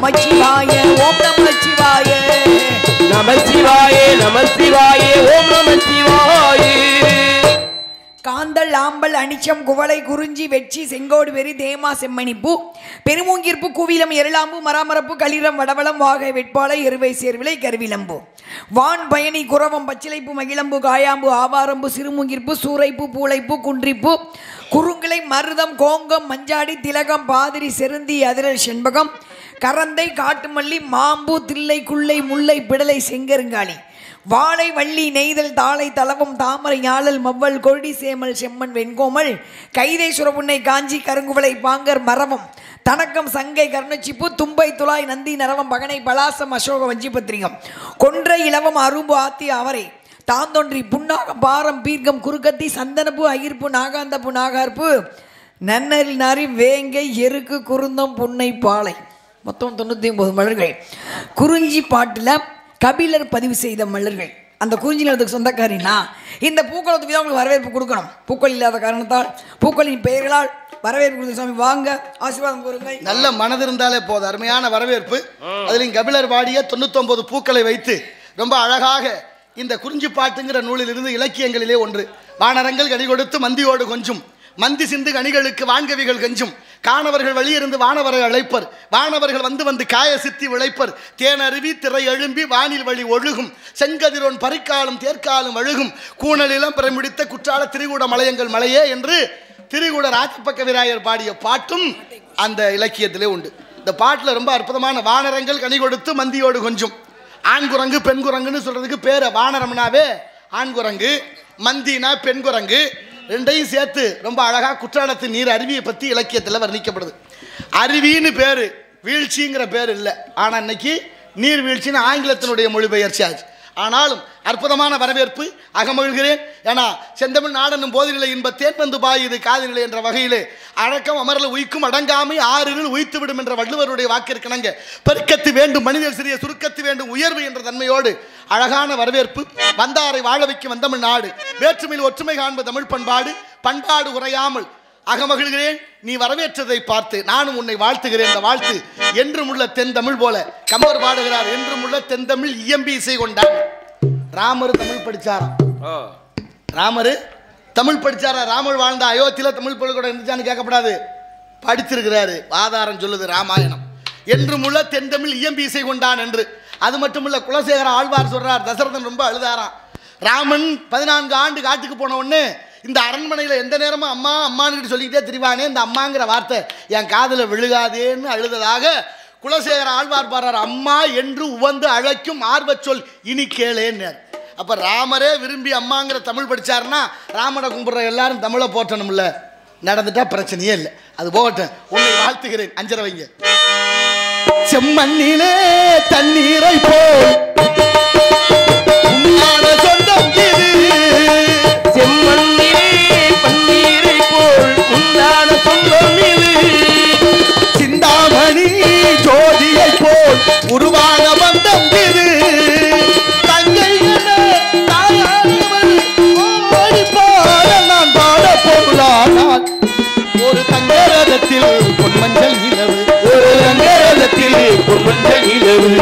நமச்சிவாய ஓம் நமச்சிவாய நம சிவாயே நம சிவாயே ஓம் நம சிவாயே காந்தல் ஆம்பல் அனிச்சம் குவளை குறிஞ்சி வெச்சி செங்கோடு வெறி தேமா செம்மணிப்பூ பெருமூங்கிற்பு கூவிலம் எருளாம்பு மராமரப்பு களிரம் வடவளம் வாகை வெட்பாலை எருவை சேர்விலை கருவிலம்பு வான் பயணி குரவம் பச்சிலைப்பு மகிழம்பு காயாம்பு ஆவாரம்பு சிறுமுங்கிற்பு சூறைப்பு பூளைப்பு குன்றிப்பு குறுங்கிளை மருதம் கோங்கம் மஞ்சாடி திலகம் பாதிரி செருந்தி அதிரல் செண்பகம் கரந்தை காட்டுமல்லி மாம்பு தில்லை குள்ளை முல்லை பிடலை செங்கருங்காளி வாழை வள்ளி நெய்தல் தாளை தளவும் தாமரை ஞாழல் மவ்வல் கொடி சேமல் செம்மன் வெண்கோமல் கைதை சுரபுன்னை காஞ்சி கருங்குவளை பாங்கர் மரவம் தனக்கம் சங்கை கருணச்சிப்பு தும்பை துளாய் நந்தி நரவம் பகனை பலாசம் அசோக வஞ்சிபத்திரிகம் கொன்றை இலவம் அரும்பு ஆத்தி அவரை தாந்தொன்றி புன்னாகம் பாரம் பீர்க்கம் குறுக்கத்தி சந்தனப்பு அகிர்ப்பு நாகாந்தப்பு நாகார்ப்பு நன்னரில் நாரி வேங்கை எருக்கு குருந்தம் புன்னை பாலை மொத்தம் தொண்ணூற்றி ஒன்பது மலர்கள் குறிஞ்சி பாட்டில் கபிலர் பதிவு செய்த மலர்கள் அந்த குறிஞ்சி நிலத்துக்கு சொந்தக்காரினா இந்த பூக்களத்துக்கு தான் உங்களுக்கு வரவேற்பு கொடுக்கணும் பூக்கள் இல்லாத காரணத்தால் பூக்களின் பெயர்களால் வரவேற்பு கொடுத்த சாமி வாங்க ஆசீர்வாதம் கூறுங்க நல்ல மனது இருந்தாலே போதும் அருமையான வரவேற்பு அதிலும் கபிலர் பாடிய தொண்ணூத்தொன்பது பூக்களை வைத்து ரொம்ப அழகாக இந்த குறிஞ்சி பாட்டுங்கிற நூலிலிருந்து இலக்கியங்களிலே ஒன்று வானரங்கள் கனி கொடுத்து மந்தியோடு கொஞ்சும் மந்தி சிந்து கனிகளுக்கு வான்கவிகள் கெஞ்சும் காணவர்கள் வெளியிருந்து வானவரை அழைப்பர் வானவர்கள் வந்து வந்து காய சித்தி விளைப்பர் தேனருவி திரை எழும்பி வானில் வழி ஒழுகும் செங்கதிரோன் பறிக்காலும் தேர்க்காலும் அழுகும் கூணலிலம் பிறமிடித்த குற்றால திரிகூட மலையங்கள் மலையே என்று திரிகூட ராஜப்பக்க விராயர் பாடிய பாட்டும் அந்த இலக்கியத்திலே உண்டு இந்த பாட்டில் ரொம்ப அற்புதமான வானரங்கள் கனி கொடுத்து மந்தியோடு கொஞ்சம் ஆண் குரங்கு பெண் குரங்குன்னு சொல்றதுக்கு பேர் வானரம்னாவே ஆண் குரங்கு மந்தினா பெண் குரங்கு ரெண்டையும் சேர்த்து ரொம்ப அழகா குற்றாலத்து நீர் அருவியை பற்றி இலக்கியத்தில் வர்ணிக்கப்படுது அருவின்னு பேர் வீழ்ச்சிங்கிற பேர் இல்லை ஆனால் இன்னைக்கு நீர் வீழ்ச்சின்னு ஆங்கிலத்தினுடைய மொழிபெயர்ச்சி ஆச்சு ஆனாலும் அற்புதமான வரவேற்பு அகமகிழ்கிறேன் ஏன்னா செந்தமிழ் நாடனும் போதினிலை இன்ப தேன் வந்து பாயுது காதினிலை என்ற வகையிலே அடக்கம் அமரல உய்க்கும் அடங்காமை ஆறில் உய்த்து விடும் என்ற வள்ளுவருடைய வாக்கிற்கிணங்க பெருக்கத்து வேண்டும் மனிதர் சிறிய சுருக்கத்து வேண்டும் உயர்வு என்ற தன்மையோடு அழகான வரவேற்பு வந்தாரை வாழ வைக்கும் வந்தமிழ் நாடு வேற்றுமையில் ஒற்றுமை காண்பது தமிழ் பண்பாடு பண்பாடு உறையாமல் அகமகிழ்கிறேன் நீ வரவேற்றதை பார்த்து நானும் உன்னை வாழ்த்துகிறேன் இந்த வாழ்த்து என்றும் உள்ள தென் தமிழ் போல கம்பர் பாடுகிறார் என்றும் உள்ள தென் தமிழ் இயம்பி இசை கொண்டான் ராமர் தமிழ் படிச்சாராம் ஓ ராமர் தமிழ் படிச்சாரா ராமர் வாழ்ந்த அயோத்தியில தமிழ் பள்ளிக்கூடம் இருந்துச்சான்னு கேட்கப்படாது படிச்சிருக்கிறாரு ஆதாரம் சொல்லுது ராமாயணம் என்றும் உள்ள தென்தமிழ் இயம்பி இசை கொண்டான் என்று அது மட்டும் இல்ல குலசேகர ஆழ்வார் சொல்றார் தசரதன் ரொம்ப அழுதாராம் ராமன் பதினான்கு ஆண்டு காட்டுக்கு போன உடனே இந்த அரண்மனையில் எந்த நேரமும் அம்மா அம்மான்னு சொல்லிக்கிட்டே திரிவானே இந்த அம்மாங்கிற வார்த்தை என் காதில் விழுகாதேன்னு அழுததாக குலசேகர ஆழ்வார் பாடுறார் அம்மா என்று உவந்து அழைக்கும் ஆர்வச் சொல் இனி கேளேன்னார் அப்ப ராமரே விரும்பி அம்மாங்கிற தமிழ் படிச்சாருன்னா ராமனை கும்பிடுற எல்லாரும் தமிழை போற்றணும்ல நடந்துட்டா பிரச்சனையே இல்லை அது போகட்டும் உன்னை வாழ்த்துகிறேன் அஞ்சரை வைங்க செம்மண்ணிலே தண்ணீரை போல் உன்னான சொந்தம் இது செம்மண்ணிலே பன்னீரை போல் உண்டான சொந்தம் இது சிந்தாமணி ஜோதியை போல் உருவான பந்தம் இது தங்கை என தாயானவள் ஓடி பாட நான் பாட பொருளானான் ஒரு தங்க ரதத்தில் பொன்மஞ்சள் நிலவு ஒரு ரங்கரதத்தில் பொன்மஞ்சள் நிலவு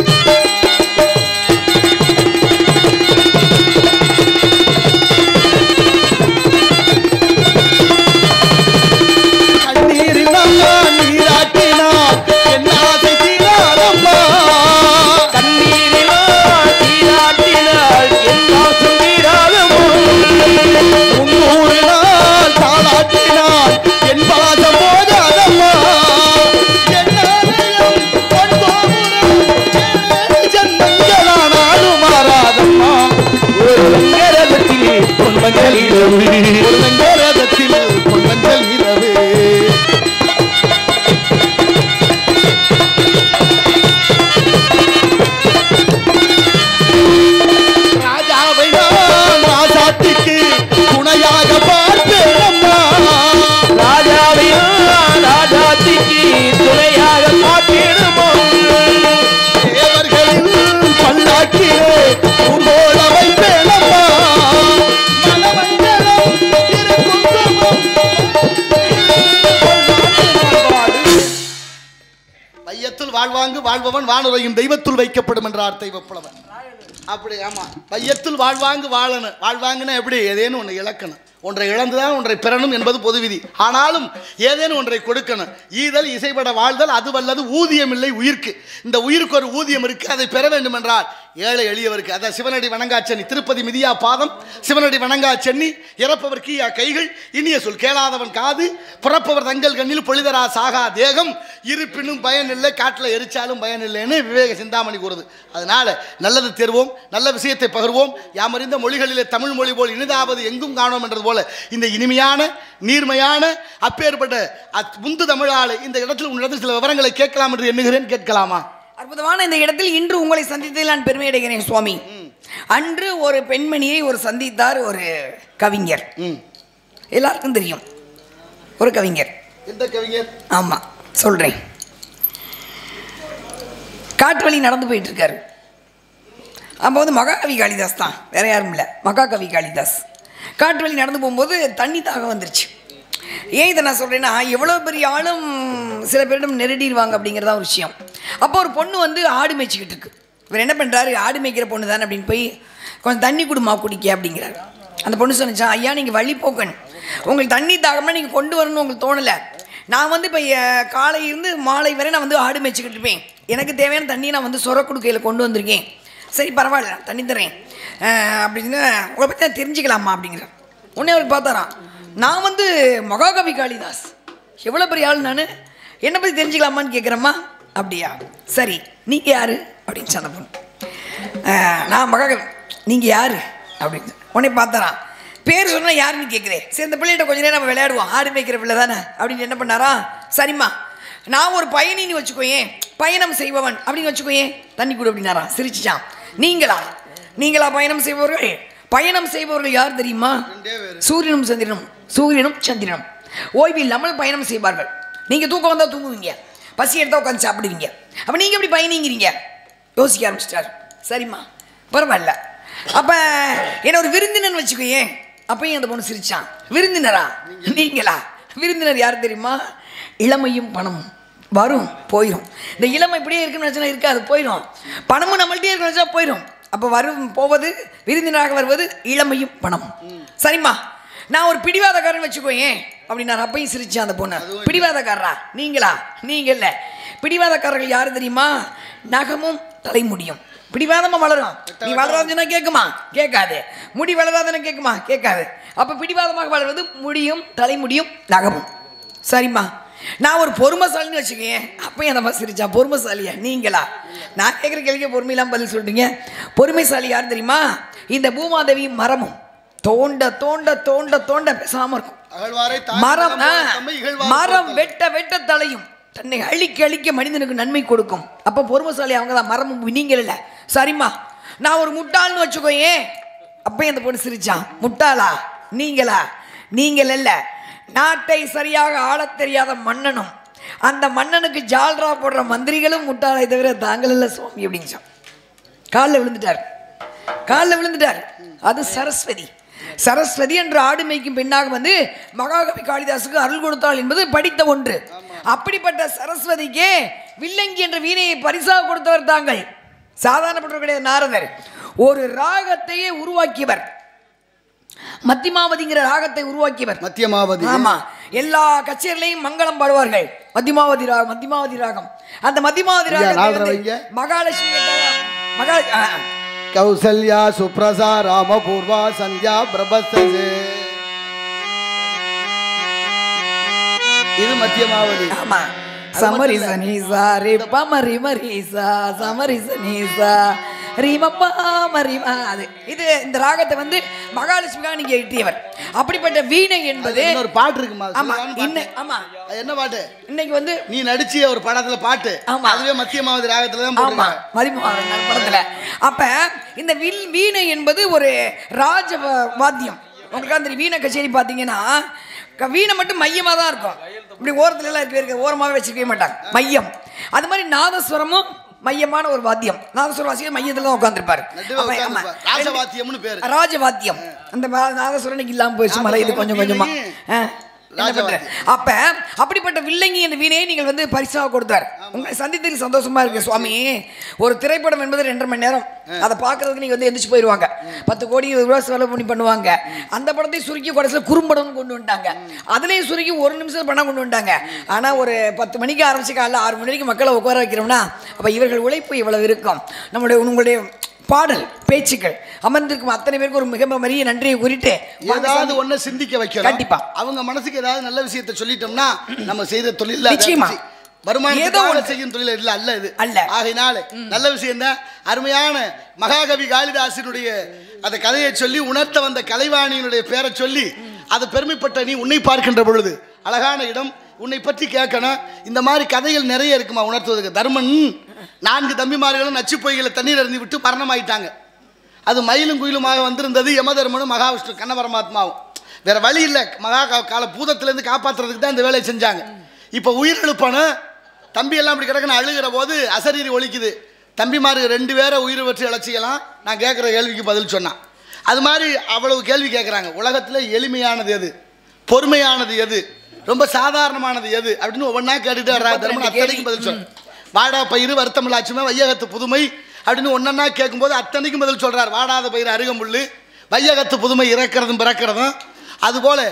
கண்ணீரில் நான் நீராட்டினார் என் ஆசை தீராதம்மா கண்ணீரினால் சீராட்டினால் எல்லாம் சொல்லிடாதமோ முன்னூறு நாள் தாளாட்டினார் என் பாதம் போதாதம்மா என்னாலயம் பொன்போமுரம் ஏழு ஜன்மங்களானாலும் மாறாதம்மா ஒரு ரங்கரதத்தில் பொன்மஞ்சள் நிலவு ஒரு நங்கரதத்தில் பொன்மஞ்சள் இரவு ராஜாவை நான் ராசாத்திக்கு துணையாக பார்ப்பேன் அம்மா ராஜாவையா ராஜாத்திக்கு துணையாக காத்திடுமோ தேவர்களின் பல்லாக்கிலே பூங்கோள வைப்பேன் அம்மா மலமண்டலம் வையத்துள் வாழ்வாங்கு வாழ்பவன் வானுரையும் தெய்வத்துள் வைக்கப்படும் என்றார் தெய்வப்புலவன் அப்படி ஆமா வையத்துள் வாழ்வாங்கு வாழணும் வாழ்வாங்குன்னா எப்படி ஏதேனும் ஒன்று இழக்கணும் ஒன்றை இழந்துதான் ஒன்றை பெறணும் என்பது பொது விதி ஆனாலும் ஏதேனும் ஒன்றை கொடுக்கணும் ஈதல் இசைப்பட வாழ்தல் அது வல்லது ஊதியம் இல்லை உயிர்க்கு இந்த உயிருக்கு ஒரு ஊதியம் இருக்கு அதை பெற வேண்டும் என்றால் ஏழை எளியவருக்கு அதான் சிவனடி வணங்கா சென்னி திருப்பதி மிதியா பாதம் சிவனடி வணங்கா சென்னி இறப்பவர் கீயா கைகள் இனிய சொல் கேளாதவன் காது புறப்பவர் தங்கள் கண்ணில் பொழிதரா சாகா தேகம் இருப்பினும் பயன் இல்லை காட்டில் எரிச்சாலும் பயன் இல்லைன்னு விவேக சிந்தாமணி கூறுது அதனால நல்லது தேர்வோம் நல்ல விஷயத்தை பகிர்வோம் யாமறிந்த மொழிகளிலே தமிழ் மொழி போல் இனிதாவது எங்கும் காணோம் என்றது போல இந்த இனிமையான நீர்மையான அப்பேற்பட்ட அத்- முந்து தமிழாளை இந்த இடத்தில் உன்னிடத்தில் சில விவரங்களை கேட்கலாம் என்று எண்ணுகிறேன் கேட்கலாமா அற்புதமான இந்த இடத்தில் இன்று உங்களை சந்தித்ததில் நான் பெருமை அடைகிறேன் சுவாமி அன்று ஒரு பெண்மணியை ஒரு சந்தித்தார் ஒரு கவிஞர் ம் எல்லாருக்கும் தெரியும் ஒரு கவிஞர் எந்த கவிஞர் ஆமாம் சொல்கிறேன் காட்டு வழி நடந்து போயிட்டு இருக்காரு அப்போ வந்து மகாகவி காளிதாஸ் தான் வேற யாரும் இல்லை மகாகவி காளிதாஸ் காட்டு வழி நடந்து போகும்போது தண்ணி தாகம் வந்துருச்சு ஏன் இதை நான் சொல்கிறேன்னா எவ்வளோ பெரிய ஆளும் சில பேரிடம் நெருடிடுவாங்க அப்படிங்கிறதா ஒரு விஷயம் அப்போ ஒரு பொண்ணு வந்து ஆடு மேய்ச்சிக்கிட்டு இருக்கு இவர் என்ன பண்ணுறாரு ஆடு மேய்க்கிற பொண்ணு தானே அப்படின்னு போய் கொஞ்சம் தண்ணி குடுமா குடிக்க அப்படிங்கிறாரு அந்த பொண்ணு சொன்னிச்சா ஐயா நீங்கள் வழி போக்கணும் உங்களுக்கு தண்ணி தாகம்னா நீங்கள் கொண்டு வரணும்னு உங்களுக்கு தோணலை நான் வந்து இப்போ காலை இருந்து மாலை வரை நான் வந்து ஆடு மேய்ச்சிக்கிட்டு இருப்பேன் எனக்கு தேவையான தண்ணியை நான் வந்து சொர குடுக்கையில் கொண்டு வந்திருக்கேன் சரி பரவாயில்ல நான் தண்ணி தரேன் அஹ் அப்படின்னு உங்களை பற்றி நான் தெரிஞ்சுக்கலாமா அப்படிங்கிற உடனே அவருக்கு பார்த்தாராம் நான் வந்து மகாகவி காளிதாஸ் எவ்வளோ பெரிய ஆள் நான் என்னை பற்றி தெரிஞ்சுக்கலாமான்னு கேட்குறேம்மா அப்படியா சரி நீங்கள் யார் அப்படின்னு சொன்ன பொண்ணு அஹ் நான் மகாகவி நீங்கள் யார் அப்படின்னு உடனே பார்த்தாராம் பேர் சொன்னா யாருன்னு கேட்குறேன் சரி இந்த பிள்ளைகிட்ட கொஞ்ச நேரம் நம்ம விளையாடுவோம் ஆடு மேய்க்கிற பிள்ளை தானே அப்படின்னு என்ன பண்ணாரா சரிம்மா நான் ஒரு பயணின்னு வச்சுக்கோயேன் பயணம் செய்பவன் அப்படின்னு வச்சுக்கோயேன் தண்ணி கொடு அப்படின்னாரா சிரிச்சிச்சான் நீங்களா நீங்களா பயணம் செய்பவர்கள் பயணம் செய்பவர்கள் யார் தெரியுமா சூரியனும் சந்திரனும் சூரியனும் சந்திரனும் ஓய்வு இல்லாமல் பயணம் செய்வார்கள் நீங்கள் தூக்கம் வந்தால் தூங்குவீங்க பசி எடுத்தால் உட்காந்து சாப்பிடுவீங்க அப்போ நீங்கள் எப்படி பயணிங்கிறீங்க யோசிக்க ஆரம்பிச்சிட்டார் சரிம்மா பரவாயில்ல அப்போ என்ன ஒரு விருந்தினன் வச்சுக்கோயேன் அப்பயும் அந்த பொண்ணு சிரிச்சான் விருந்தினரா நீங்களா விருந்தினர் யார் தெரியுமா இளமையும் பணமும் வரும் போயிடும் இந்த இளமை இப்படியே இருக்குன்னு நினச்சா இருக்காது போயிடும் பணமும் நம்மள்ட்டே இருக்குன்னு நினச்சா போயிடும் அப்போ வரும் போவது விருந்தினராக வருவது இளமையும் பணமும் சரிம்மா நான் ஒரு பிடிவாதக்காரன் வச்சுக்கோயேன் அப்படின்னாரு அப்பையும் சிரிச்சான் அந்த பொண்ணு பிடிவாதக்காரரா நீங்களா நீங்க இல்ல பிடிவாதக்காரர்கள் யாரு தெரியுமா நகமும் தலைமுடியும் பிடிவாதமா வளரும் நீ வளராதுன்னா கேட்குமா கேட்காது முடி வளராதுன்னு கேட்குமா கேட்காது அப்ப பிடிவாதமாக வளர்வது முடியும் தலைமுடியும் நகமும் சரிம்மா நான் ஒரு பொறுமைசாலின்னு வச்சுக்கேன் அப்பயும் அந்த மாதிரி சிரிச்சா பொறுமைசாலியா நீங்களா நான் கேட்குற கேள்விக்கு பொறுமையெல்லாம் பதில் சொல்லிட்டீங்க பொறுமைசாலி யார் தெரியுமா இந்த பூமாதேவி மரமும் தோண்ட தோண்ட தோண்ட தோண்ட பேசாம இருக்கும் அகழ்வாரை தாண்டி மரம் ஆ, நிலம் தம்மை இகழ்வார் மரம் போற்றல். வெட்ட வெட்ட தலையும் தன்னை அழிக்க அழிக்க மனிதனுக்கு நன்மை கொடுக்கும் அப்ப பொறுமைசாலி அவங்க தான் மரமும் நீங்கள் இல்ல சரிம்மா நான் ஒரு முட்டாள்னு வச்சுக்கோயே அப்பயும் அந்த பொண்ணு சிரிச்சான் முட்டாளா நீங்களா நீங்கள் இல்ல நாட்டை சரியாக ஆளத் தெரியாத மன்னனும் அந்த மன்னனுக்கு ஜால்ரா போடுற மந்திரிகளும் முட்டாளை தவிர தாங்கள் இல்ல சுவாமி அப்படின்னு சொன்னான். காலில் விழுந்துட்டார் காலில் விழுந்துட்டார் அது சரஸ்வதி சரஸ்வதி என்ற ஆடு மேய்க்கும் பெண்ணாக வந்து மகாகவி காளிதாசுக்கு அருள் கொடுத்தாள் என்பது படித்த ஒன்று அப்படிப்பட்ட சரஸ்வதிக்கே வில்லங்கி என்ற வீணையை பரிசாக கொடுத்தவர் தாங்கள் சாதாரணப்பட்டவர் கிடையாது நாரதர் ஒரு ராகத்தையே உருவாக்கியவர் மத்திமாவதிங்கிற ராகத்தை உருவாக்கியவர் மத்தியமாவதி ஆமா எல்லா கச்சேரிலையும் மங்களம் பாடுவார்கள் மத்திமாவதி ராகம் மத்திமாவதி ராகம் அந்த மத்திமாவதி ஐயா, ராகம் நாலரை வைங்க. மகாலட்சுமி மகா ஆ, ஆ. கௌசல்யா சுப்ரசா ராமபூர்வா சந்தியா பிரபஸ்தே இது மத்தியமாவதி ஆமா சமரி சனீசா ரே பமரி மரீசா சமரி சனீசா ரீமப்பா மரிமா அது இது இந்த ராகத்தை வந்து மகாலட்சுமிக்காக நீங்க எட்டியவர் அப்படிப்பட்ட வீணை என்பது இன்னொரு பாட்டு இருக்குமா ஆமா சுவையான பாட்டு. இன்னை ஆமா அது என்ன பாட்டு இன்னைக்கு வந்து நீ நடிச்சிய ஒரு படத்துல பாட்டு ஆமா. அதுவே மத்தியமாவதி ராகத்துல தான் ஆமா போட்டுருக்காங்க மதிமுக படத்துல அப்ப இந்த வில் வீணை என்பது ஒரு ராஜ வ- வாத்தியம் உங்களுக்கு அந்த வீணை கச்சேரி பார்த்தீங்கன்னா க- வீணை மட்டும் மையமாக தான் இருக்கும் இப்படி ஓரத்துல எல்லாம் இருக்கவே இருக்க ஓரமாகவே வச்சிருக்கவே மாட்டாங்க மையம் அது மாதிரி நாதஸ்வரமும் மையமான ஒரு வாத்தியம் நாதஸ்வர வாசியர் மையத்தில் தான் உட்காந்துருப்பாரு நடுவே உட்கார்ந்திருப்பார். ராஜவாத்தியம்னு பேரு. ராஜவாத்தியம் அந்த வா- நாதஸ்வரம் இன்னைக்கு இல்லாமல் போயிடுச்சு மலை இது கொஞ்சம் கொஞ்சமா ஆ. என்ன பண்ற? அப்ப அப்படிப்பட்ட வில்லங்கி என்ற வீணையை நீங்கள் வந்து பரிசாக கொடுத்தார் உங்களை சந்தித்ததில் சந்தோஷமா இருக்கு சுவாமி ஒரு திரைப்படம் என்பது ரெண்டரை மணி நேரம் அதை பார்க்கறதுக்கு நீங்க வந்து எந்திரிச்சு போயிடுவாங்க பத்து கோடி இருபது ரூபா செலவு பண்ணி பண்ணுவாங்க அந்த படத்தை சுருக்கி கடைசியில் குறும்படம்னு கொண்டு வந்துட்டாங்க அதுலேயும் சுருக்கி ஒரு நிமிஷம் படம் கொண்டு வந்துட்டாங்க ஆனா ஒரு பத்து மணிக்கு ஆரம்பிச்சு காலைல ஆறு மணி வரைக்கும் மக்களை உட்கார வைக்கிறோம்னா அப்ப இவர்கள் உழைப்பு இவ்வளவு இருக்கும் நம்முடைய உங்களுடைய பாடல் பேச்சுக்கள் அமர்ந்திருக்கும் அத்தனை பேருக்கு ஒரு மிக பெரிய நன்றியை குறித்து ஏதாவது ஒண்ணு சிந்திக்க வைக்கலாம் கண்டிப்பா. அவங்க மனசுக்கு ஏதாவது நல்ல விஷயத்தை சொல்லிட்டோம்னா நம்ம செய்த தொழில் நிச்சயமா. வருமானத்துக்காக ஏதோ ஒண்ணு. செய்யும் தொழில் இல்ல அல்ல இது அல்ல. ஆகையினால நல்ல விஷயம் தான் அருமையான மகாகவி காளிதாசனுடைய அந்த கதையை சொல்லி உணர்த்த வந்த கலைவாணியினுடைய பேரை சொல்லி அது பெருமைப்பட்ட நீ உன்னை பார்க்கின்ற பொழுது அழகான இடம் உன்னை பற்றி கேட்கணும் இந்த மாதிரி கதைகள் நிறைய இருக்குமா உணர்த்துவதற்கு தர்மன் நான்கு தம்பிமார்களும் நச்சு பொய்களை தண்ணீர் அறிந்து விட்டு மரணமாயிட்டாங்க அது மயிலும் குயிலுமாக வந்திருந்தது யமதர்மனும் மகாவிஷ்ணு கண்ண பரமாத்மாவும் வேற வழி இல்லை மகா கா- கால பூதத்திலேருந்து காப்பாத்துறதுக்கு தான் இந்த வேலையை செஞ்சாங்க இப்போ உயிர் எழுப்பணும் தம்பி எல்லாம் இப்படி கிடக்குன்னு அழுகிற போது அசரீரி ஒலிக்குது தம்பிமாரு ரெண்டு பேரை உயிர் வச்சு இழைச்சிக்கலாம் நான் கேட்குற கேள்விக்கு பதில் சொன்னான் அது மாதிரி அவ்வளவு கேள்வி கேட்குறாங்க உலகத்தில் எளிமையானது எது பொறுமையானது எது ரொம்ப சாதாரணமானது எது அப்படின்னு ஒவ்வொன்றா கேட்டுட்டு வர்றாங்க தர்மன் அத்தனைக்கும் பதில் சொல்ல வாடா பயிர் வருத்தமில்லாச்சுமே வையகத்து புதுமை அப்படின்னு ஒன்னொன்னா கேட்கும்போது அத்தனைக்கும் பதில் சொல்றார் வாடாத பயிர் அருகம்புல்லு வையகத்து புதுமை இறக்கிறதும் பிறக்கிறதும் அதுபோல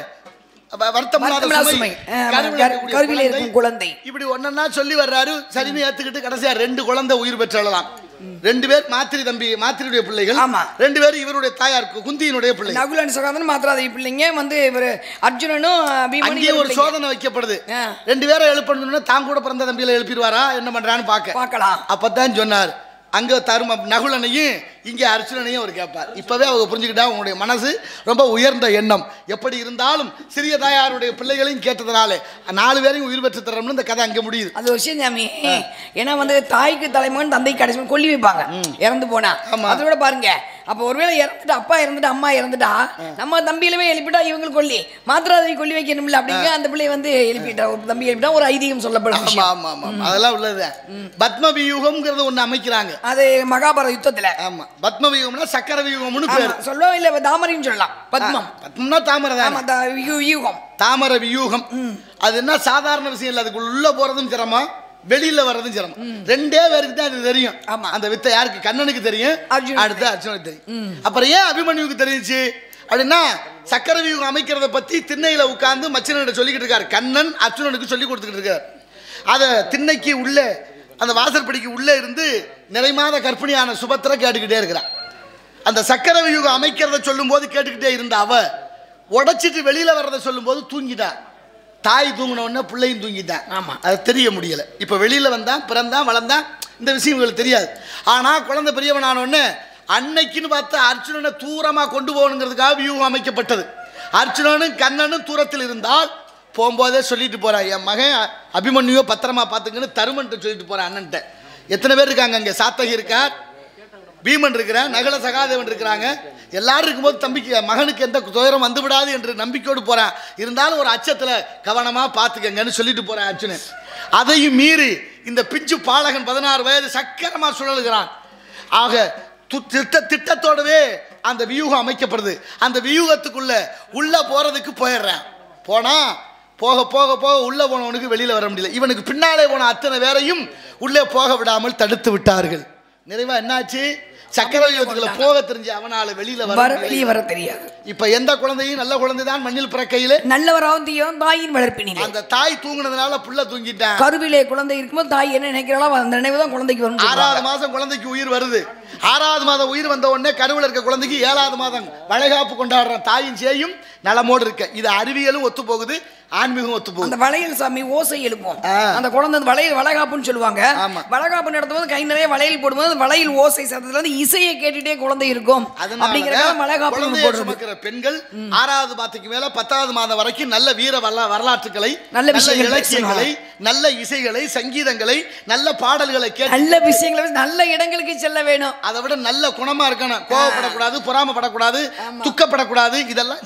வ- வருத்தமில்லாத வருத்தமில்லா சுமை, சுமை. ஆ, கருவிலே கரு- இருக்கக்கூடிய கருவிலே இருக்கும் குழந்தை. இப்படி ஒன்னொன்னா சொல்லி வர்றாரு சரின்னு ஏத்துக்கிட்டு கடைசியா ரெண்டு குழந்தை உயிர் பெற்றலாம் ரெண்டு பேர் மாத்திரி தம்பி மாத்திரியுடைய பிள்ளைகள் ஆமா. ரெண்டு பேரும் இவருடைய தாயார் கு- குந்தியினுடைய பிள்ளைகள் நகுலன் சகாதன் மாத்திராதேவி பிள்ளைங்க வந்து இவர் அர்ஜுனனும் பீமனும் அங்கேயே இவர் ஒரு பிள்ளைங்க. சோதனை வைக்கப்படுது ஆ. ரெண்டு பேரை எழுப்பணும்னா தான் கூட பிறந்த தம்பியில எழுப்பிடுவாரா என்ன பண்றான்னு பார்க்க பார்க்கலாம் அப்பதான் சொன்னார் அங்க தரும நகுலனையும் இங்கே அர்ச்சுனனையும் அவர் கேட்பார் இப்பவே அவங்க புரிஞ்சுக்கிட்டா உங்களுடைய மனசு ரொம்ப உயர்ந்த எண்ணம் எப்படி இருந்தாலும் சிறிய தாயாருடைய பிள்ளைகளையும் கேட்டதுனால நாலு பேரையும் உயிர் பெற்று தரணும்னு இந்த கதை அங்க முடியுது அது ஒரு விஷயம் சாமி ஏன்னா வந்து தாய்க்கு தலைமகன் தந்தை கடைசி மகன் கொல்லி வைப்பாங்க இறந்து போனா ஆமா. அதோட பாருங்க அப்போ ஒருவேளை இறந்துட்டு அப்பா இறந்துட்டு அம்மா இறந்துட்டா நம்ம தம்பியிலுமே எழுப்பிட்டா இவங்களுக்கு கொல்லி மாத்திராதவி கொல்லி வைக்கணும்ல அப்படிங்க அந்த பிள்ளை வந்து எழுப்பிட்டா ஒரு தம்பி எழுப்பிட்டா ஒரு ஐதீகம் சொல்லப்படும் ஆமா விஷயம் ஆமா ஆமா அதெல்லாம் உள்ளது பத்ம வியூகம்ங்கிறது ஒண்ணு அமைக்கிறாங்க அது மகாபாரத யுத்தத்துல ஆமா பத்ம வியூகம்னா சக்கர வியூகம்னு பேரு ஆமா, சொல்லுவோம் இல்ல தாமரைன்னு சொல்லலாம் பத்மம் பத்மம்னா தாமரை தானே ஆமா த- யூ- யூகம் தாமரை வியூகம் அது என்ன சாதாரண விஷயம் இல்லை அதுக்கு உள்ள போறதும் சிரமம் வெளியில வர்றதும் சிரமம் ரெண்டே பேருக்கு தான் அது தெரியும் ஆமா. அந்த வித்தை யாருக்கு கண்ணனுக்கு தெரியும் அர்ஜுனனுக்கு அடுத்து அர்ஜுனுக்கு தெரியும் அப்புறம் ஏன் அபிமன்யுக்கு தெரிஞ்சுச்சு அப்படின்னா சக்கர வியூகம் அமைக்கிறத பத்தி திண்ணையில உட்கார்ந்து மச்சனிட சொல்லிக்கிட்டு இருக்காரு கண்ணன் அர்ஜுனனுக்கு சொல்லி கொடுத்துக்கிட்டு இருக்காரு அதை திண்ணைக்கு உள்ள அந்த வாசற்படிக்கு உள்ளே இருந்து நிறைமாத கர்ப்பிணியான சுபத்திர கேட்டுக்கிட்டே இருக்கிறான் அந்த சக்கர வியூகம் அமைக்கிறத சொல்லும்போது கேட்டுக்கிட்டே இருந்த அவ உடைச்சிட்டு வெளியில வர்றதை சொல்லும்போது தூங்கிட்டா தாய் தூங்கின உடனே பிள்ளையும் தூங்கிட்டான் ஆமா. அது தெரிய முடியல இப்போ வெளியில வந்தான் பிறந்தான் வளர்ந்தான் இந்த விஷயம் இவங்களுக்கு தெரியாது ஆனா குழந்தை பெரியவனான உடனே அன்னைக்குன்னு பார்த்தா அர்ஜுனனை தூரமா கொண்டு போகணுங்கிறதுக்காக வியூகம் அமைக்கப்பட்டது அர்ஜுனனும் கண்ணனும் தூரத்தில் இருந்தால் போகும்போதே சொல்லிட்டு போறான் என் மகன் அபிமன்யுவை பத்திரமா பார்த்துங்கன்னு தருமன்ட்ட சொல்லிட்டு போறான் அண்ணன்ட்ட எத்தனை பேர் இருக்காங்க அங்கே சாத்தகி இருக்கார் பீமன் இருக்கிறான் நகல சகாதேவன் இருக்கிறாங்க எல்லாரும் இருக்கும்போது தம்பிக்கு மகனுக்கு எந்த துயரம் வந்து விடாது என்று நம்பிக்கையோடு போறான் இருந்தாலும் ஒரு அச்சத்துல கவனமா பார்த்துக்கங்கன்னு சொல்லிட்டு போறான் அர்ஜுனன் அதையும் மீறி இந்த பிஞ்சு பாலகன் பதினாறு வயது சக்கரமா சுழலுகிறான் ஆக து- திட்ட திட்டத்தோடவே அந்த வியூகம் அமைக்கப்படுது அந்த வியூகத்துக்குள்ள உள்ள போறதுக்கு போயிடுறேன் போனா போக போக போக உள்ள போனவனுக்கு வெளியில வர முடியல இவனுக்கு பின்னாலே போன அத்தனை பேரையும் உள்ளே போக விடாமல் தடுத்து விட்டார்கள் நிறைவா என்னாச்சு சக்கர வியூகத்துக்குள்ள போக தெரிஞ்ச அவனால வெளியில வர வர முடியல. வெளியே வர தெரியாது இப்ப எந்த குழந்தையும் நல்ல குழந்தை தான் மண்ணில் பிறக்கையில நல்லவராகவும் தீயவன் தாயின் வளர்ப்பினிலே அந்த தாய் தூங்குனதுனால புள்ள தூங்கிட்டான் கருவிலே குழந்தை இருக்கும்போது தாய் என்ன நினைக்கிறாளோ அந்த நினைவு தான் குழந்தைக்கு வரும் ஆறாவது மாதம் குழந்தைக்கு உயிர் வருது ஆறாவது மாதம் உயிர் வந்த உடனே கருவில் இருக்க குழந்தைக்கு ஏழாவது மாதம் வளைகாப்பு கொண்டாடுற தாயின் சேயும் நலமோடு இருக்க இது அறிவியலும் ஒத்து போகுது ஆன்மீகம் ஒத்து போகுது அந்த வளையல் சாமி ஓசை எழுப்போம் ஆ. அந்த குழந்தை அந்த வளையல் வளகாப்புன்னு சொல்லுவாங்க ஆமா. வளகாப்பு நடத்தும்போது கை நிறைய வளையல் போடும்போது அந்த வளையல் ஓசை சத்தத்துல வந்து இசையை கேட்டுட்டே குழந்தை இருக்கும் அப்படிங்கிறத அதனால வளகாப்பு குழந்தையை போடுறது சுமக்கிற பெண்கள் ஆறாவது மாதத்துக்கு மேல பத்தாவது மாதம் வரைக்கும் நல்ல வீர வரலா வரலாற்றுகளை நல்ல விஷயங்கள் இலக்கியங்களை நல்ல இசைகளை சங்கீதங்களை நல்ல பாடல்களை கேட்டு நல்ல விஷயங்களை வச்சு நல்ல இடங்களுக்கு செல்ல வேணும் அதை விட நல்ல குணமா இருக்கணும் கோவப்படக்கூடாது பொறாமப்படக்கூடாது துக்கப்படக்கூடாது இதெல்லாம் செய்தால்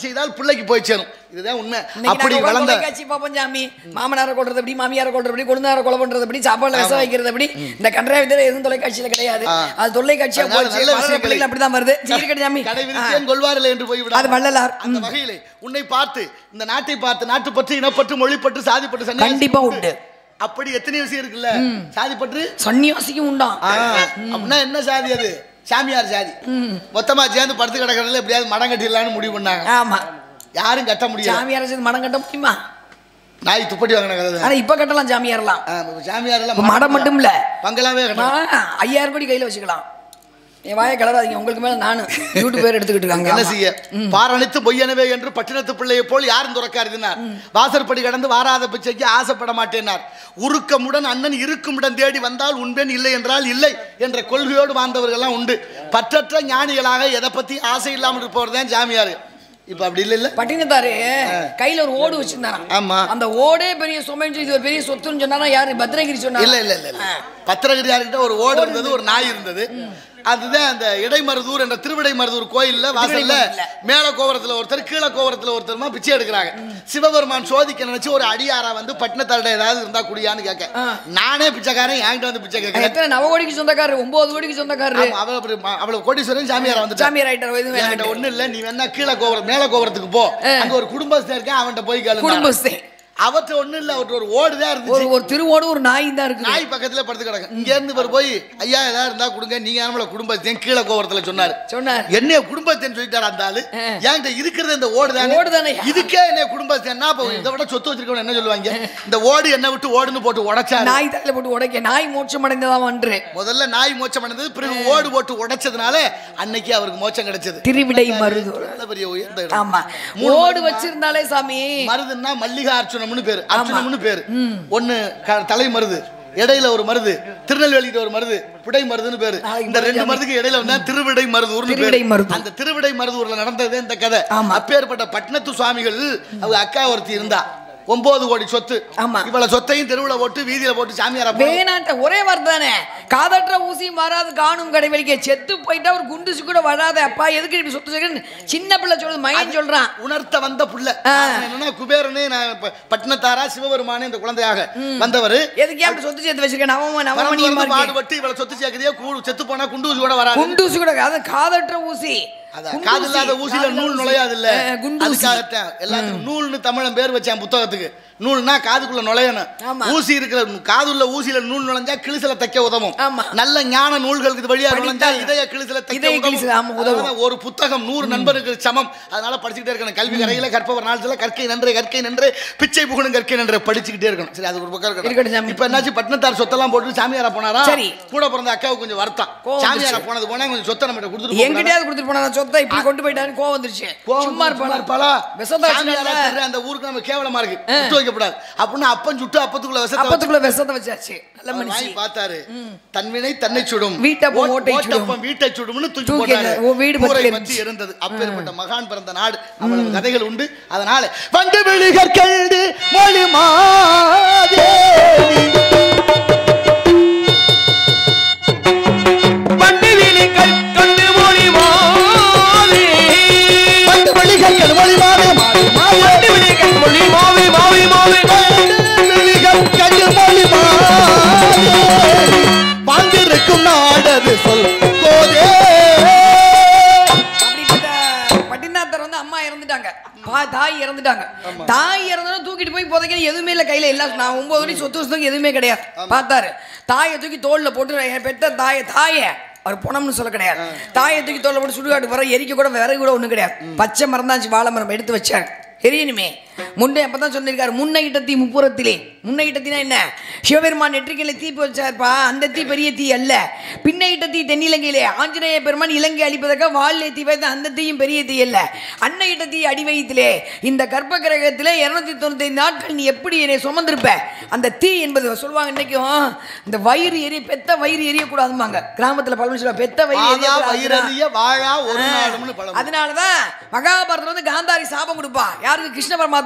பிள்ளைக்கு போய் சேரும் இதுதான் உண்மை இன்னைக்கு அப்படி நாங்க வளர்ந்த தொலைக்காட்சி பார்ப்போம் சாமி மாமனாரை கொள்றது எப்படி மாமியாரை கொள்றது எப்படி கொழுந்தாரை கொலை பண்றது எப்படி சாப்பாடுல விஷம் வைக்கிறது எப்படி இந்த கன்றாய விதத்துல எதுவும் தொலைக்காட்சியில கிடையாது ஆ. அது தொலைக்காட்சியா அதனால போச்சு நல்ல வளர்ற விஷயங்களை- பிள்ளைகள் அப்படிதான் வருது சரி இருக்கட்டும் சாமி கடை ஆ. விரித்தேன் கொள்வாரில்லை என்று போய் அது வள்ளலார். அந்த வகையிலே உன்னை பார்த்து இந்த நாட்டை பார்த்து நாட்டுப்பற்று இனப்பற்று மொழிப்பற்று சாதிப்பற்று சன்னியாசி கண்டிப்பா உண்டு அப்படி எத்தனை விஷயம் இருக்குல்ல சாதிப்பற்று சன்னியாசிக்கும் உண்டாம் ஆ, அப்படின்னா என்ன சாதி அது சாமியார் சாதி மொத்தமா சேர்ந்து படுத்து கிடக்கிறதுல எப்படியாவது மடம் கட்டிடலாம்னு முடிவு பண்ணாங்க ஆமா யாரும் கட்ட முடியல சாமியார் சேர்ந்து மடம் கட்ட முடியுமா நாய் துப்பட்டி வாங்கின கதை தான். ஆனா இப்ப கட்டலாம் சாமியார்லாம் ஆ, சாமியார் எல்லாம் இப்ப மடம் மட்டும் இல்ல பங்களாவே கட்டலாம் ஆ, ஐயாயிரம் கோடி கையில வச்சுக்கலாம் என் வாயை கலராதீங்க உங்களுக்கு மேல நானு யூடியூப் பேர் எடுத்துக்கிட்டு இருக்காங்க என்ன ஆமா. செய்ய பாரணித்து பொய்யனவே என்று பட்டணத்து பிள்ளையை போல் யாரும் துறக்காருதினார் வாசற்படி கடந்து வாராத பிச்சைக்கு ஆசைப்பட மாட்டேனார் உருக்கமுடன் அண்ணன் இருக்குமிடம் தேடி வந்தால் உண்பேன் இல்லை என்றால் இல்லை என்ற கொள்கையோடு வாழ்ந்தவர்கள்லாம் உண்டு பற்றற்ற ஞானிகளாக எதை பத்தி ஆசை இல்லாமல் இருப்பவர் தான் சாமியார் இப்ப அப்படி இல்லை இல்ல பட்டினத்தாரு கையில ஒரு ஓடு வச்சிருந்தாராம் ஆமா. அந்த ஓடே பெரிய சுமைன்னு இது ஒரு பெரிய சொத்துன்னு சொன்னா யாரு பத்ரகிரி சொன்னா இல்ல இல்ல இல்ல இல்ல பத்திரகிரியார்கிட்ட ஒரு ஓடு இருந்தது ஒரு நாய் இருந்தது அதுதான் அந்த இடைமருதூர் என்ற திருவிடைமருதூர் கோயில்ல வாசல்ல திருவிடைமருதூர்ல. மேல கோபுரத்துல ஒருத்தர் கீழே கோபுரத்துல ஒருத்தருமா பிச்சை எடுக்கிறாங்க சிவபெருமான் சோதிக்க நினைச்சு ஒரு அடியாரா வந்து பட்டினத்தாரிட ஏதாவது இருந்தா குடியான்னு கேட்க ஆ. நானே பிச்சைக்காரன் என்கிட்ட வந்து பிச்சை கேட்கிறேன் எத்தனை நவ கோடிக்கு சொந்தக்காரரு ஒன்பது கோடிக்கு சொந்தக்காரரு ஆமா, அவ அப்படி ம- அவள கோடீஸ்வரன் சாமியாரா வந்துட்டா சாமியார் ஆயிட்டார் எதுவும் என்கிட்ட வேணாம் ஒண்ணு இல்ல நீ வேணா கீழே கோபுரம் மேல கோபுரத்துக்கு போ அங்க ஒரு குடும்பஸ்தன் இருக்கேன் அவன்கிட்ட போய் கேளு குடும்பஸ்தே அவர்கிட்ட ஒண்ணு இல்ல அவர்கிட்ட ஒரு ஓடுதான் ஒரு இருந்துச்சு ஒரு திருவோடு ஒரு நாய் தான் இருக்கு நாய் பக்கத்துல படுத்து கிடக்கு இங்க இருந்து இவர் போய் ஐயா ஏதாவது இருந்தா கொடுங்க நீங்க நம்மள குடும்பத்தையும் கீழே கோபுரத்துல சொன்னாரு சொன்னார் என்னைய குடும்பத்தைன்னு சொல்லிட்டாரு அந்த ஆளு ஆ. என்கிட்ட இருக்கிறது இந்த ஓடு தானே ஓடு தானே. இதுக்கே என்னைய குடும்பத்தைன்னா அப்ப இதை விட சொத்து வச்சிருக்கவன் என்ன சொல்லுவாங்க இந்த ஓடு என்ன விட்டு ஓடுன்னு போட்டு உடைச்சாரு நாய் தலையில போட்டு உடைக்க நாய் மோட்சம் அடைந்ததாம் அன்று முதல்ல நாய் மோட்சம் அடைந்தது பிறகு ஓடு போட்டு உடைச்சதுனால அன்னைக்கு அவருக்கு மோட்சம் கிடைச்சது திருவிடை மருதூர் நல்ல பெரிய உயர்ந்த இடம் ஆமா மூணு ஓடு மருதமா? வச்சிருந்தாலே சாமி மருதுன்னா மல்லிகா அர்ச்சுனம்னு பேரு அர்ச்சுனம்னு பேரு ஒண்ணு க- தலை மருது இடையில ஒரு மருது திருநெல்வேலிக்கு ஒரு மருது பிடை மருதுன்னு பேரு நாளைக்கு இந்த ரெண்டு மருது மருதுக்கு இடையில வந்தா திருவிடை மருதூர்னு திருவிடை பேரு மருதூர். அந்த திருவிடை மருதூர்ல நடந்ததே இந்த கதை ஆமா. அப்பேற்பட்ட பட்னத்து சுவாமிகள் அவங்க அக்கா ஒருத்தி இருந்தா ஒன்பது கோடி சொத்து ஆமா. இவ்வளவு சொத்தையும் தெருவுல போட்டு வீதியில போட்டு சாமியாரா போட்டு வேணாட்ட ஒரே வார்த்தை தானே காதற்ற ஊசியும் வராது காணும் கடைவெளிக்க செத்து போயிட்டா ஒரு குண்டுசு கூட வராத அப்பா எதுக்கு இப்படி சொத்து சேர்க்கன்னு சின்ன பிள்ளை சொல்லுது மயன் சொல்றான் உணர்த்த வந்த புள்ள ஆ. அவன் என்னன்னா குபேரனே நான் ப- பட்னத்தாரா சிவபெருமானே இந்த குழந்தையாக வந்தவர் எதுக்கு அப்படி சொத்து சேர்த்து வச்சிருக்கேன் நவம நவமணியமா பரம்பரை இருக்கு பாடுபட்டு இவ்வளவு சொத்து சேர்க்கறியா கூ செத்து போனா குண்டூசி கூட வராது குண்டூசி கூட அது காதற்ற ஊசி அதான் குண்டூசி. காதில்லாத ஊசியில காதில்லாத நூல் ஊசி. நுழையாது இல்ல அஹ், குண்டூசி அதுக்காகத்தான் எல்லாத்துக்கும் நூல்னு தமிழன் பேர் வச்சான் புத்தகத்துக்கு நூல்னா காதுக்குள்ள நுழையணும் ஆமா. ஊசி இருக்கிற காதுள்ள ஊசியில நூல் நுழைஞ்சா கிழிசல தைக்க உதவும் ஆமா. நல்ல ஞான நூல்களுக்கு இது வழியா நுழைஞ்சா படித்தால் இதய கிழிசல தைக்க இதய உதவும். கிழிசல், ஆமா, உதவும். அதனால ஒரு புத்தகம் நூறு நண்பருக்கு சமம் அதனால படிச்சுக்கிட்டே இருக்கணும் கல்வி கரையில கற்பவர் நாளத்துல கற்கை நன்றே கற்கை நன்றே பிச்சை புகழும் கற்கை நன்றே படிச்சுக்கிட்டே இருக்கணும் சரி அது ஒரு பக்கம் இருக்கட்டும் இருக்கட்டும் சாமி. இப்ப என்னாச்சு பட்டினத்தார் சொத்தெல்லாம் போட்டு சாமியாரா போனாரா சரி. கூட பிறந்த அக்காவுக்கு கொஞ்சம் வருத்தம் கோவம் சாமியாரா வந்துருச்சு. போனது போனா கொஞ்சம் சொத்தை நம்ம கொடுத்துட்டு போகக்கூடாதா? என்கிட்டயாவது கொடுத்துட்டு போனா சொத்தை இப்படி கொண்டு போயிட்டாரு கோவம் வந்துருச்சு கோவம் சும்மா சும்மா இருப்பாளா இருப்பாளா? விஷத்தை சாமியாரா வச்சுட்டாங்க. தெரியற அந்த ஊருக்கு நம்ம கேவலமா இருக்கு விட்டு வைக்கப்படாது அப்படின்னு அப்பன் சுட்டு அப்பத்துக்குள்ள விஷத்தை வச்சு அப்பத்துக்குள்ள விஷத்தை வச்சாச்சு நல்ல அவர் மனுஷி வாங்கி பார்த்தாரு தன்வினை தன்னை சுடும் வீட்டப்பம் ஓட்- ஓட்டை சுடும். ஓட்டப்பம் வீட்டை சுடும்னு தூக்கி தூக்கி போட்டாரு எறிஞ்சாரு. ஓ, வீடு கூரை பத்தி பற்றி எரிஞ்சுச்சு. இருந்தது அப்பேற்பட்ட மகான் பிறந்த நாடு அவ்வளவு கதைகள் உண்டு அதனால வண்டு விழிகர் கண்டு மொழி மாதேவி வண்டிவிலி கண் கொண்டு மொழி மாறி வண்டு விழிகர் கண்டு மொழி மாதே மாதே மாதே வண்டிவிலி கண் மொழி மாவி மாவி மாவி விழிகள் கண்டு மொழி மாதே வாழ்ந்திருக்கும் நாடது சொல் கோதே அப்படிப்பட்ட பட்டினாத்தர் வந்து அம்மா இறந்துட்டாங்க பா- தாய் இறந்துட்டாங்க தாய் இறந்ததும் தூக்கிட்டு போய் புதைக்க எதுவுமே இல்லை கையில எல்லாம் நான் ஒன்பது வரைக்கும் சொத்து வசத்துக்கு எதுவுமே கிடையாது பார்த்தாரு தாயை தூக்கி தோல்ல போட்டு என் பெத்த தாயை தாயை அவர் பணம்னு சொல்ல கிடையாது தாயை தூக்கி தோல்ல போட்டு சுடுகாட்டு வர எரிக்க கூட விறகு கூட ஒண்ணும் கிடையாது பச்சை மரம் தான் வாழை மரம் எடுத்து வச்சாங்க எரியணுமே முன்னே அப்பதான் சொல்லியிருக்காரு முன்னை இட்ட தீ முப்புறத்திலே முன்னை இட்ட தீனா என்ன சிவபெருமான் நெற்றிக்கையில தீ வச்சார்ப்பா அந்த தீ பெரிய தீ அல்ல பின்னை இட்ட தீ தென்னிலங்கையிலே ஆஞ்சநேய பெருமான் இலங்கை அழிப்பதற்காக வாழிலே தீ வைத்த அந்த தீயும் பெரிய தீ அல்ல அன்னை இட்ட தீ அடிவயத்திலே இந்த கர்ப்ப கிரகத்திலே இருநூத்தி தொண்ணூத்தி நாட்கள் நீ எப்படி என்னை சுமந்திருப்ப அந்த தீ என்பது சொல்லுவாங்க இன்னைக்கும் இந்த வயிறு எரிய பெத்த வயிறு எரியக்கூடாதுமாங்க கிராமத்துல பழமொழி சொல்லுவாங்க பெத்த வயிறு வாழா எரியக்கூடாதுன்னா- வயிறறிய வாழா ஒரு நாடும்னு பழம் அதனாலதான் மகாபாரதத்துல வந்து காந்தாரி சாபம் கொடுப்பா யாருக்கு கிருஷ்ண பரமாத்மா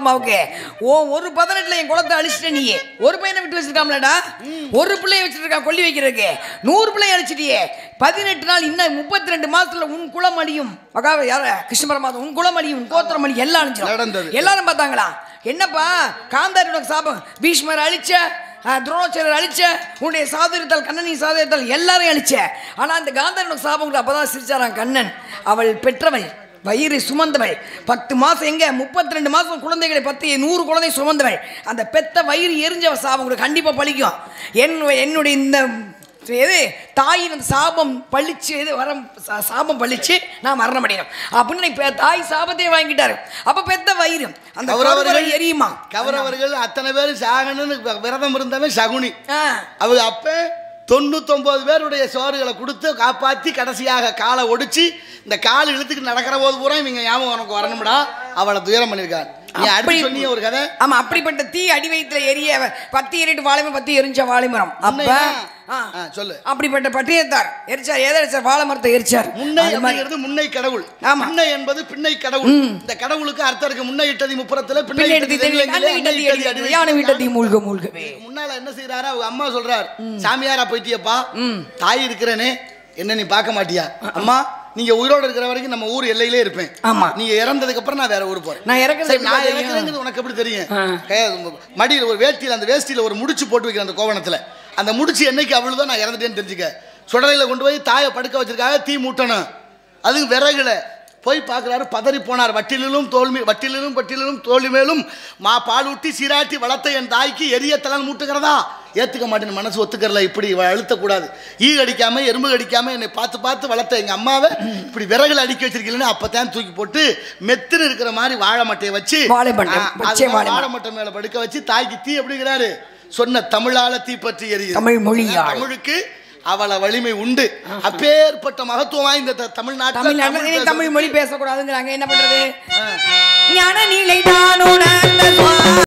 அம்மாவுக்கு ஓ ஒரு பதினெட்டுல என் குளத்தை அழிச்சிட்ட நீ ஒரு பையனை விட்டு வச்சிருக்காம்லடா ஒரு பிள்ளைய வச்சிருக்கா கொல்லி வைக்கிறதுக்கு நூறு பிள்ளைய அழிச்சிட்டியே பதினெட்டு நாள் இன்னும் முப்பத்தி ரெண்டு மாசத்துல உன் குலம் அழியும் மகா யார கிருஷ்ண பரமாத்மா உன் குலம் அழியும் உன் கோத்திரம் அழியும் எல்லாம் நடந்தது. அழிஞ்சிடும் எல்லாரும் பார்த்தாங்களா என்னப்பா காந்தாரியோட சாபம் பீஷ்மர் அழிச்ச அஹ், துரோணாச்சாரியர் அழிச்ச உன்னுடைய சாதுரித்தல் கண்ணனின் சாதுரித்தல் எல்லாரையும் அழிச்ச ஆனா அந்த காந்தாரியோட சாபம் கூட அப்பதான் சிரிச்சாராம் கண்ணன் அவள் பெற்றவள் வயிறு சுமந்தவள் பத்து மாசம் எங்க முப்பத்தி ரெண்டு மாசம் குழந்தைகளை பத்து நூறு குழந்தை சுமந்தவள் அந்த பெத்த வயிறு எரிஞ்சவ சாபம் கூட கண்டிப்பா பழிக்கும் என் என்னுடைய இந்த எது தாயின் அந்த சாபம் பழிச்சு எது வரம் சா- சாபம் பழிச்சு நான் மரணம் அடையணும் அப்படின்னு இப்ப தாய் சாபத்தை வாங்கிட்டாரு அப்ப பெத்த வயிறு அந்த கௌரவர்கள் கௌரவர்கள் எரியுமா கௌரவர்கள் அத்தனை பேர் சாகணும்னு வி- விரதம் இருந்தவன் சகுனி ஆ. அவங்க அப்ப தொண்ணூத்தொன்பது பேருடைய சோறுகளை கொடுத்து காப்பாத்தி கடைசியாக காலை ஒடிச்சு இந்த கால் இழுத்துக்கு நடக்கிற போது பூரா இவங்க ஞாபகம் உனக்கு வரணும்டா அவளை துயரம் பண்ணியிருக்காங்க நீ அடுத்து அப்படி- சொன்னீங்க ஒரு கதை ஆமா அப்படிப்பட்ட தீ அடி வயிற்றுல எரிய பத்து எரிட்டு வாழைமரம் பத்து எரிஞ்ச வாழைமரம் அப்ப உண்மையா? ஆ. ஆ, சொல்லு அப்படிப்பட்ட பட்டியத்தார் எரிச்சார் எதை எரிச்சார் வாழை மரத்தை எரிச்சார் முன்னை அது மாதிரி. அப்படிங்கிறது முன்னை கடவுள் ஆமா. முன்னை என்பது பின்னை கடவுள் இந்த கடவுளுக்கு அர்த்தம் இருக்கு முன்னை இட்டதி முப்புறத்துல பின்னை பிள்ளை இட்டதி எடுத்து தெரியல, அன்னை அன்னை வீட்டை இட்டதி தீ அடி அடி யானை வீட்டை தீ வைத்து மூழ்க மூழ்கவே முன்னால என்ன செய்யறாரு அவங்க அம்மா சொல்றார் சாமியாரா போயிட்டியப்பா தாய் இருக்கிறேனே என்ன நீ பார்க்க மாட்டியா அம்மா நீங்க உயிரோட இருக்கிற வரைக்கும் நம்ம ஊர் எல்லையிலே இருப்பேன் ஆமா. நீங்க இறந்ததுக்கு அப்புறம் நான் வேற ஊர் போறேன் நான் இறக்குறது சரி, எப்படி நான் தெரியும்? இறக்குறேங்கிறது உனக்கு எப்படி தெரியும் கே- மடியில ஒரு வேட்டியில அந்த வேஷ்டியில ஒரு முடிச்சு போட்டு வைக்கிற அந்த கோவணத்துல அந்த முடிச்சு என்னைக்கு அவ்வளவுதான் நான் இறந்துட்டேன்னு தெரிஞ்சுக்க சுடலையில கொண்டு போய் தாயை படுக்க வச்சிருக்காங்க தீ மூட்டணும் அதுவும் விறகுல போய் பார்க்குறாரு பதறி போனார் வட்டிலும் தோல்மி வட்டிலும் வட்டிலும் தோல்வி மேலும் மா பால் ஊட்டி சீராட்டி வளர்த்த என் தாய்க்கு எரிய தலன் மூட்டுகிறதா ஏற்றுக்க மாட்டேன் மனசு ஒத்துக்கறல இப்படி இவ அழுத்தக்கூடாது ஈ அடிக்காம எறும்பு அடிக்காம என்னை பார்த்து பார்த்து வளர்த்த எங்க அம்மாவை இப்படி விறகுல அடிக்க வச்சிருக்கீங்கன்னு அப்பதான் தூக்கி போட்டு மெத்துன்னு இருக்கிற மாதிரி வாழை மட்டையை வச்சு வாழைமட்டை, ஆ, பச்சை அதுதான் வாழைமட்டை. வாழை மட்டை மேல படுக்க வச்சு தாய்க்கு தீ அப்படிங்கிறாரு சொன்ன தமிழால தீ பற்றி எரியுது தமிழ் மொழியால். தமிழுக்கு அவள வலிமை உண்டு அப்பேற்பட்ட மகத்துவம் வாய்ந்த த- தமிழ்நாட்டுல தமிழ்நாட்டில் தமிழ் இனி பேச- தமிழ் மொழி பேசக்கூடாதுங்கிறாங்க என்ன பண்றது ஆ. ஞான நிலை தான் உணர்ந்த சுவாமி